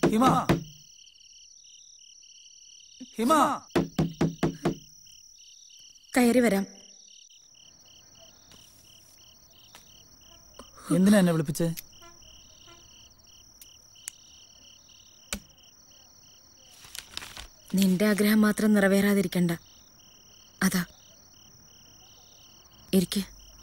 ഹിമ ഹിമ കയറി വരാം എന്തിനാ എന്നെ വിളിപ്പിച്ചേ നിന്റെ ആഗ്രഹം മാത്രം നിറവേറാതിരിക്കണ്ട അതാ ഇരിക്കെ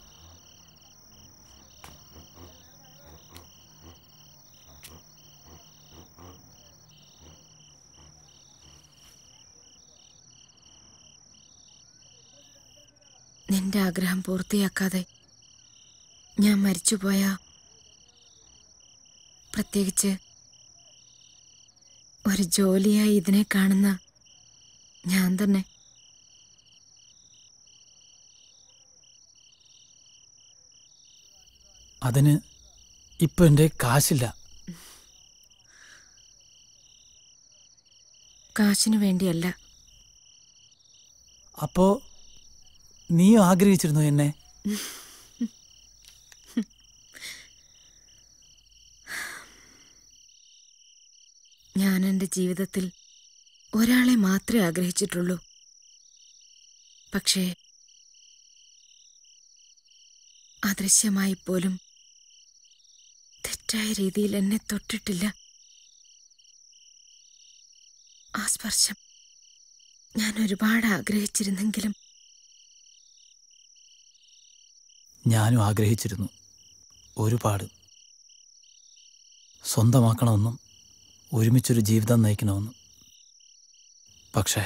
നിന്റെ ആഗ്രഹം പൂർത്തിയാക്കാതെ ഞാൻ മരിച്ചുപോയ പ്രത്യേകിച്ച് ഒരു ജോലിയായി ഇതിനെ കാണുന്ന ഞാൻ തന്നെ അതിന് ഇപ്പൊ എന്റെ കാശില്ല കാശിനു വേണ്ടിയല്ല അപ്പോ നീയും ആഗ്രഹിച്ചിരുന്നു എന്നെ ഞാൻ എൻ്റെ ജീവിതത്തിൽ ഒരാളെ മാത്രമേ ആഗ്രഹിച്ചിട്ടുള്ളൂ പക്ഷേ അദൃശ്യമായി പോലും തെറ്റായ രീതിയിൽ എന്നെ തൊട്ടിട്ടില്ല ആ സ്പർശം ഞാൻ ഒരുപാട് ആഗ്രഹിച്ചിരുന്നെങ്കിലും ഞാനും ആഗ്രഹിച്ചിരുന്നു ഒരുപാട് സ്വന്തമാക്കണമെന്നും ഒരുമിച്ചൊരു ജീവിതം നയിക്കണമെന്നും പക്ഷേ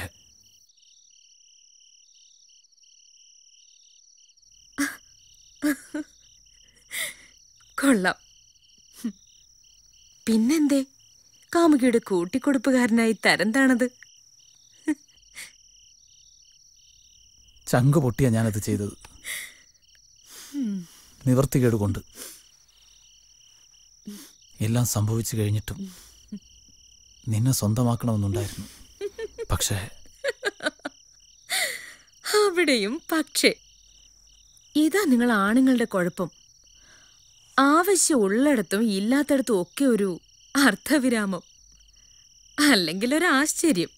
കൊള്ളാം ഹും. പിന്നെന്തേ കാമുകിയുടെ കൂട്ടിക്കൊടുപ്പുകാരനായി തരം താണത് ചങ്ക് പൊട്ടിയാ ഞാനത് ചെയ്തത് നിവർത്തികേട് കൊണ്ട് എല്ലാം സംഭവിച്ചു കഴിഞ്ഞിട്ടും നിന്നെ സ്വന്തമാക്കണമെന്നുണ്ടായിരുന്നു പക്ഷേ അവിടെയും പക്ഷേ ഇതാ നിങ്ങൾ ആണുങ്ങളുടെ കുഴപ്പം ആവശ്യം ഉള്ളിടത്തും ഇല്ലാത്തടത്തും ഒക്കെ ഒരു അർത്ഥവിരാമം അല്ലെങ്കിൽ ഒരു ആശ്ചര്യം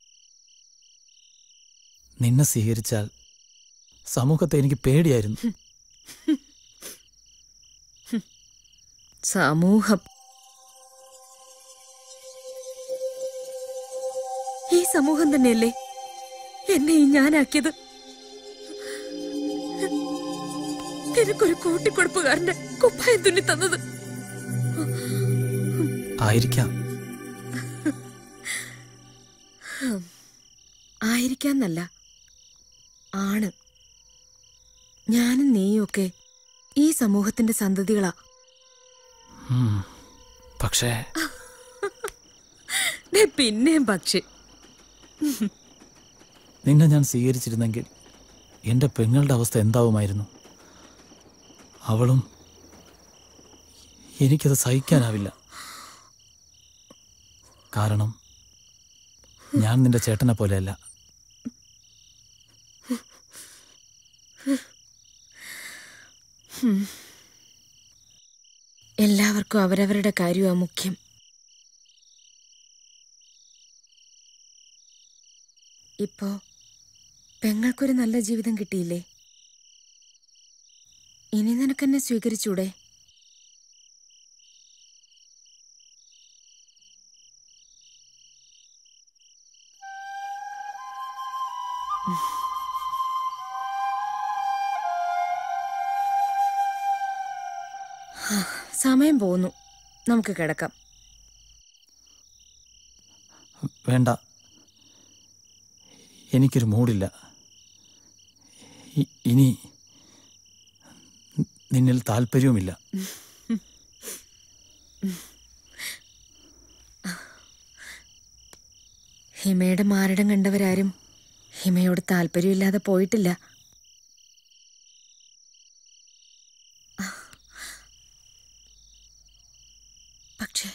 നിന്നെ സ്വീകരിച്ചാൽ സമൂഹത്തെ എനിക്ക് പേടിയായിരുന്നു സമൂഹം ഈ സമൂഹം തന്നെയല്ലേ എന്നെ ഈ ഞാനാക്കിയത് നിനക്കൊരു കൂട്ടിക്കൊടുപ്പുകാരന്റെ കുപ്പായം തുന്നി തന്നത് ആയിരിക്കാം ആയിരിക്കാന്നല്ല ആണ് ഞാനും നീയും ഒക്കെ ഈ സമൂഹത്തിന്റെ സന്തതികളാ ഉം. പക്ഷേ ദേ പിന്നെയും പക്ഷേ നിന്നെ ഞാൻ സ്വീകരിച്ചിരുന്നെങ്കിൽ എൻ്റെ പെങ്ങളുടെ അവസ്ഥ എന്താവുമായിരുന്നു അവളും എനിക്കത് സഹിക്കാനാവില്ല കാരണം ഞാൻ നിന്റെ ചേട്ടനെ പോലെയല്ല എല്ലാവർക്കും അവരവരുടെ കാര്യമാ മുഖ്യം ഇപ്പോ പെങ്ങൾക്കൊരു നല്ല ജീവിതം കിട്ടിയില്ലേ ഇനി നിനക്കെന്നെ സ്വീകരിച്ചൂടെ സമയം പോകുന്നു നമുക്ക് കിടക്കാം വേണ്ട എനിക്കൊരു മൂടില്ല ഇ- ഇനി നിന്നിൽ താല്പര്യവുമില്ല ഹിമയുടെ മാരടം കണ്ടവരാരും ഹിമയോട് താല്പര്യമില്ലാതെ പോയിട്ടില്ല പക്ഷേ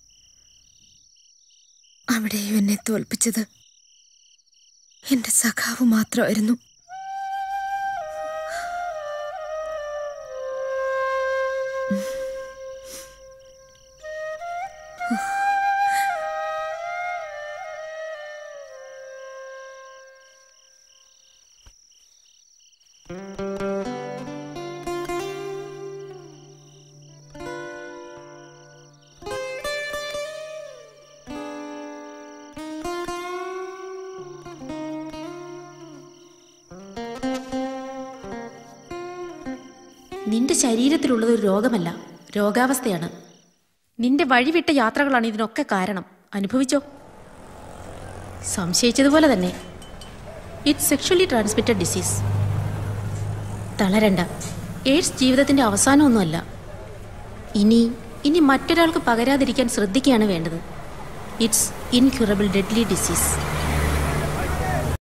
അവിടെയും എന്നെ തോൽപ്പിച്ചത് എന്റെ സഖാവ് മാത്രമായിരുന്നു നിന്റെ ശരീരത്തിലുള്ളത് ഒരു രോഗമല്ല രോഗാവസ്ഥയാണ് നിന്റെ വഴിവിട്ട യാത്രകളാണ് ഇതിനൊക്കെ കാരണം അനുഭവിച്ചോ സംശയിച്ചതുപോലെ തന്നെ ഇറ്റ്സ് സെക്ഷലി ട്രാൻസ്മിറ്റഡ് ഡിസീസ് തളരണ്ട എയ്ഡ്സ് ജീവിതത്തിന്റെ അവസാനമൊന്നുമല്ല ഇനി ഇനി മറ്റൊരാൾക്ക് പകരാതിരിക്കാൻ ശ്രദ്ധിക്കുകയാണ് വേണ്ടത് ഇറ്റ്സ് ഇൻക്യൂറബിൾ ഡെഡ്ലി ഡിസീസ്